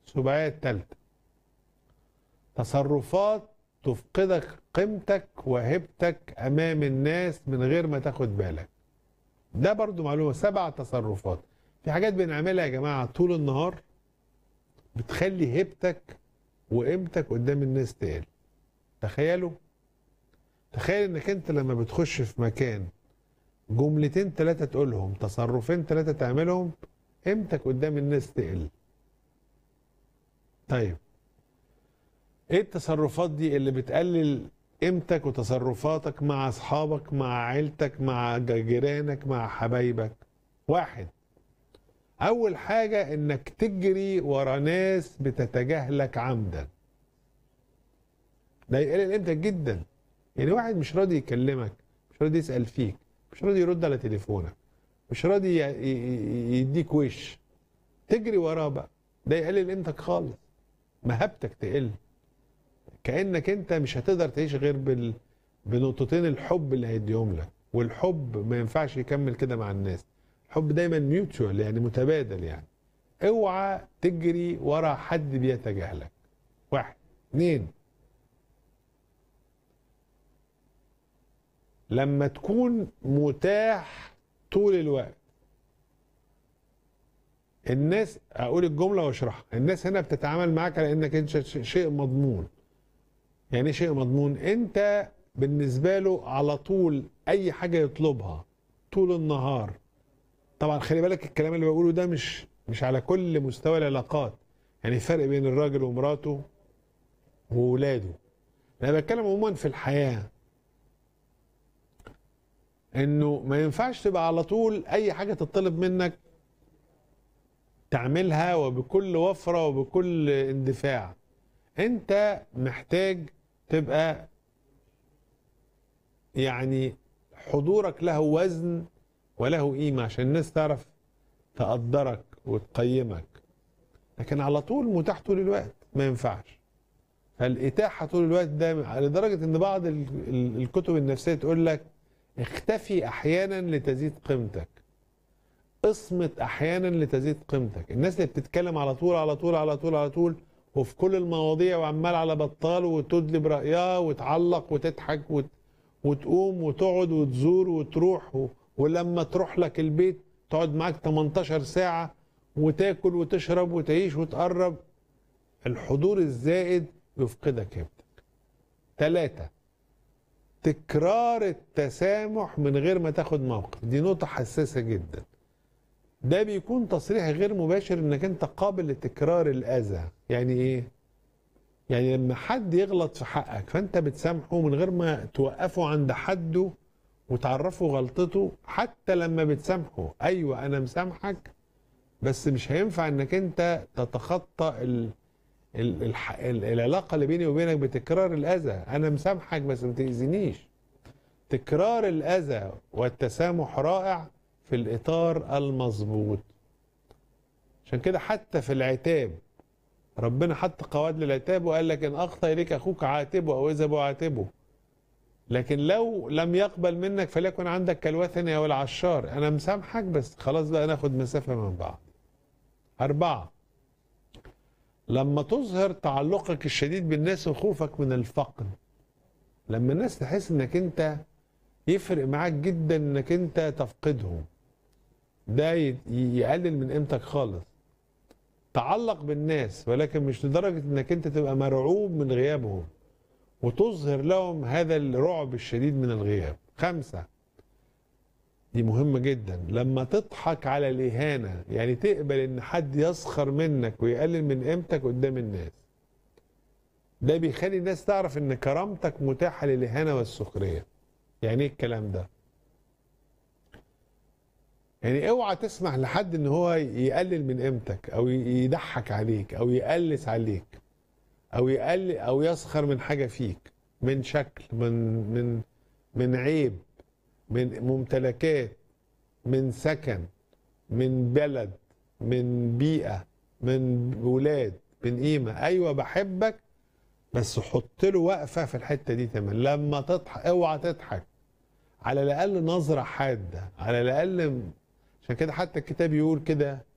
السباعية الثالثة تصرفات تفقدك قيمتك وهبتك أمام الناس من غير ما تاخد بالك ده برضو معلومة سبع تصرفات في حاجات بنعملها يا جماعة طول النهار بتخلي هيبتك وقيمتك قدام الناس تقل تخيلوا تخيل انك انت لما بتخش في مكان جملتين ثلاثة تقولهم تصرفين ثلاثة تعملهم قيمتك قدام الناس تقل طيب ايه التصرفات دي اللي بتقلل قيمتك وتصرفاتك مع اصحابك مع عيلتك مع جيرانك مع حبايبك واحد اول حاجة انك تجري ورا ناس بتتجاهلك عمدا ده يقلل قيمتك جدا يعني واحد مش راضي يكلمك مش راضي يسأل فيك مش راضي يرد على تليفونك مش راضي ي- ي- يديك وش تجري وراه بقى ده يقلل قيمتك خالص مهابتك تقل كانك انت مش هتقدر تعيش غير بال... بنقطتين الحب اللي هيديهم لك والحب ما ينفعش يكمل كده مع الناس الحب دايما ميوتشوال يعني متبادل يعني اوعى تجري ورا حد بيتجاهلك واحد اتنين لما تكون متاح طول الوقت الناس اقول الجمله واشرحها الناس هنا بتتعامل معاك على انك انت ش- شيء مضمون يعني ايه شيء مضمون انت بالنسبه له على طول اي حاجه يطلبها طول النهار طبعا خلي بالك الكلام اللي بقوله ده مش مش على كل مستوى العلاقات يعني فرق بين الراجل ومراته وولاده انا بتكلم عموما في الحياه انه ما ينفعش تبقى على طول اي حاجه تطلب منك تعملها وبكل وفره وبكل اندفاع انت محتاج تبقى يعني حضورك له وزن وله قيمه عشان الناس تعرف تقدرك وتقيمك لكن على طول متاح طول الوقت ما ينفعش فالاتاحه طول الوقت ده لدرجه ان بعض ال- ال- الكتب النفسيه تقول لك اختفي احيانا لتزيد قيمتك اصمت احيانا لتزيد قيمتك الناس اللي بتتكلم على طول على طول على طول على طول وفي كل المواضيع وعمال على بطال وتدلي برايها وتعلق وتضحك وت... وتقوم وتقعد وتزور وتروح و... ولما تروح لك البيت تقعد معاك 18 ساعة وتاكل وتشرب وتعيش وتقرب الحضور الزائد يفقدك هيبتك ثلاثة تكرار التسامح من غير ما تاخد موقف دي نقطة حساسة جدا ده بيكون تصريح غير مباشر انك انت قابل لتكرار الاذى يعني ايه يعني لما حد يغلط في حقك فانت بتسامحه من غير ما توقفه عند حده وتعرفه غلطته حتى لما بتسامحه ايوه انا مسامحك بس مش هينفع انك انت تتخطى ال... ال... الح... ال... العلاقه اللي بيني وبينك بتكرار الاذى انا مسامحك بس ما تاذينيش تكرار الاذى والتسامح رائع في الاطار المظبوط عشان كده حتى في العتاب ربنا حط قواعد للعتاب وقال لك ان اخطا اليك اخوك عاتبه او اذهب وعاتبه لكن لو لم يقبل منك فليكن عندك كالوثني او العشار انا مسامحك بس خلاص بقى ناخد مسافه من بعض اربعه لما تظهر تعلقك الشديد بالناس وخوفك من الفقد لما الناس تحس انك انت يفرق معاك جدا انك انت تفقدهم ده ي- يقلل من قيمتك خالص تعلق بالناس ولكن مش لدرجة انك انت تبقى مرعوب من غيابهم وتظهر لهم هذا الرعب الشديد من الغياب خمسة دي مهمة جدا لما تضحك على الإهانة يعني تقبل ان حد يسخر منك ويقلل من قيمتك قدام الناس ده بيخلي الناس تعرف ان كرامتك متاحة للإهانة والسخرية يعني ايه الكلام ده يعني اوعى تسمح لحد ان هو يقلل من قيمتك او يضحك عليك او يقلس عليك او يقلل او يسخر من حاجه فيك من شكل من من من عيب من ممتلكات من سكن من بلد من بيئه من ولاد من قيمه ايوه بحبك بس حط له وقفه في الحته دي تمام لما تضحك اوعى تضحك على الاقل نظره حاده على الاقل عشان كده حتى الكتاب يقول كده